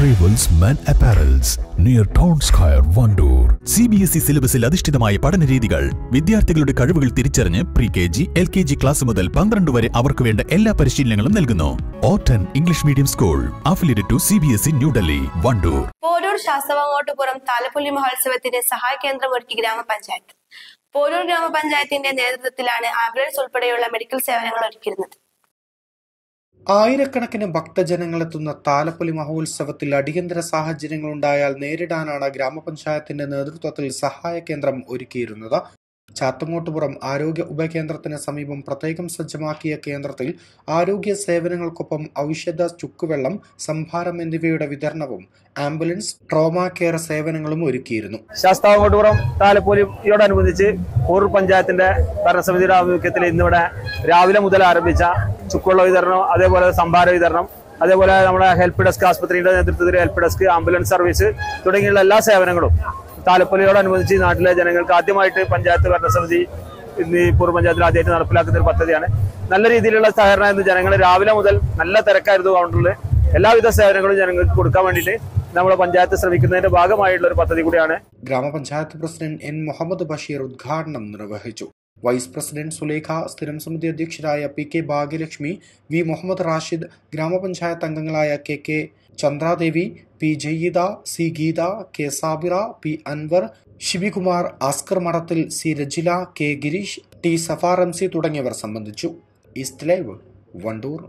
Arrivals Men Apparels near Town Square, Vandoor. C B S E സിലബസിൽ അധിഷ്ഠിതമായ പഠന രീതികൾ വിദ്യാർത്ഥികളുടെ കഴിവുകൾ തിരിച്ചറിഞ്ഞ് pre K G L K G class മുതൽ പന്ത്രണ്ട് വരെ അവർക്ക് വേണ്ട എല്ലാ പരിശീലനങ്ങളും നൽകുന്നു ഓട്ടൻ English medium school affiliated to C B S E New Delhi Vandoor Poroor Sasthavangottupuram Thalappoli മഹോത്സവത്തിന്റെ സഹായ കേന്ദ്രം ഒരുക്കി ഗ്രാമപഞ്ചായത്ത് പോരൂർ ഗ്രാമപഞ്ചായത്തിന്റെ നേതൃത്വത്തിലാണ് ആംബുലൻസ് ഉൾപ്പെടെയുള്ള മെഡിക്കൽ സേവനങ്ങൾ ഒരുക്കിയിരുന്നത് ആയിരക്കണക്കിന് ഭക്തജനങ്ങളെത്തുന്ന താലപ്പൊലി മഹോത്സവത്തിൽ അടിയന്തര സാഹചര്യങ്ങളുണ്ടായാൽ നേരിടാനാണ് ഗ്രാമപഞ്ചായത്തിന്റെ നേതൃത്വത്തിൽ സഹായ കേന്ദ്രം ഒരുക്കിയിരുന്നത് ചാത്തങ്ങോട്ടുപുറം ആരോഗ്യ ഉപകേന്ദ്രത്തിന് സമീപം പ്രത്യേകം സജ്ജമാക്കിയ കേന്ദ്രത്തിൽ ആരോഗ്യ സേവനങ്ങൾക്കൊപ്പം ഔഷധ ചുക്കുവെള്ളം സംഭാരം എന്നിവയുടെ വിതരണവും ആംബുലൻസ് ട്രോമ കെയർ സേവനങ്ങളും ഒരുക്കിയിരുന്നു ശാസ്താവങ്ങോട്ടുപുറം താലപ്പൊലിയോടനുബന്ധിച്ച് പോരൂർ പഞ്ചായത്തിന്റെ ഭരണസമിതിയുടെ ആഭിമുഖ്യത്തിൽ ഇന്നിവിടെ രാവിലെ മുതൽ ആരംഭിച്ച ചുക്കുവെള്ള വിതരണം അതേപോലെ സംഭാര വിതരണം അതേപോലെ നമ്മുടെ ഹെൽപ്പ് ഡെസ്ക് ആസ്പത്രിയുടെ നേതൃത്വത്തിൽ ഹെൽപ്പ് ഡെസ്ക് ആംബുലൻസ് സർവീസ് തുടങ്ങിയുള്ള എല്ലാ സേവനങ്ങളും താലപ്പൊലിയോടനുബന്ധിച്ച് നാട്ടിലെ ജനങ്ങൾക്ക് ആദ്യമായിട്ട് പഞ്ചായത്ത് ഭരണസമിതി ഇന്ന് ഈ പൂർവ്വ പഞ്ചായത്തിൽ ആദ്യമായിട്ട് നടപ്പിലാക്കുന്ന ഒരു പദ്ധതിയാണ് നല്ല രീതിയിലുള്ള സഹകരണം ജനങ്ങൾ രാവിലെ മുതൽ നല്ല തിരക്കായിരുന്നു കൗണ്ടറിൽ എല്ലാവിധ സേവനങ്ങളും ജനങ്ങൾക്ക് കൊടുക്കാൻ വേണ്ടിയിട്ട് നമ്മുടെ പഞ്ചായത്ത് ശ്രമിക്കുന്നതിന്റെ ഭാഗമായിട്ടുള്ള ഒരു പദ്ധതി കൂടിയാണ് ഗ്രാമപഞ്ചായത്ത് പ്രസിഡന്റ് എൻ മുഹമ്മദ് ബഷീർ ഉദ്ഘാടനം നിർവഹിച്ചു വൈസ് പ്രസിഡന്റ് സുലേഖ സ്ഥിരം സമിതി അധ്യക്ഷരായ P K Bhagyalakshmi V Muhammad Rashid ഗ്രാമപഞ്ചായത്ത് അംഗങ്ങളായ K K Chandradevi P Jayeeda C Geetha K Sabira P Anwar Shibikumar Askar Madathil C Rajila K Girish T Safar M C തുടങ്ങിയവർ സംബന്ധിച്ചു ഈസ്റ്റ് ലൈവ് വണ്ടൂർ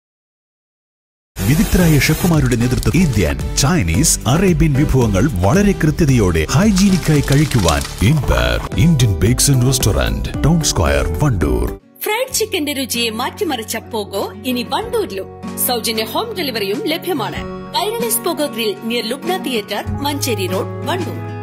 വിദഗ്ധരായ ഷെഫുമാരുടെ നേതൃത്വം ഇന്ത്യൻ ചൈനീസ് അറേബ്യൻ വിഭവങ്ങൾ വളരെ കൃത്യതയോടെ ഹൈജീനിക്കായി കഴിക്കുവാൻ ഇൻപർ Indian bakes and restaurant town square Vandoor fried ചിക്കന്റെ രുചിയെ മാറ്റിമറിച്ച പോഗോ ഇനി വണ്ടൂരിലും സൗജന്യ ഹോം ഡെലിവറിയും ലഭ്യമാണ് Kairalis Pogo grill near Lubna theatre Manjeri road Wandoor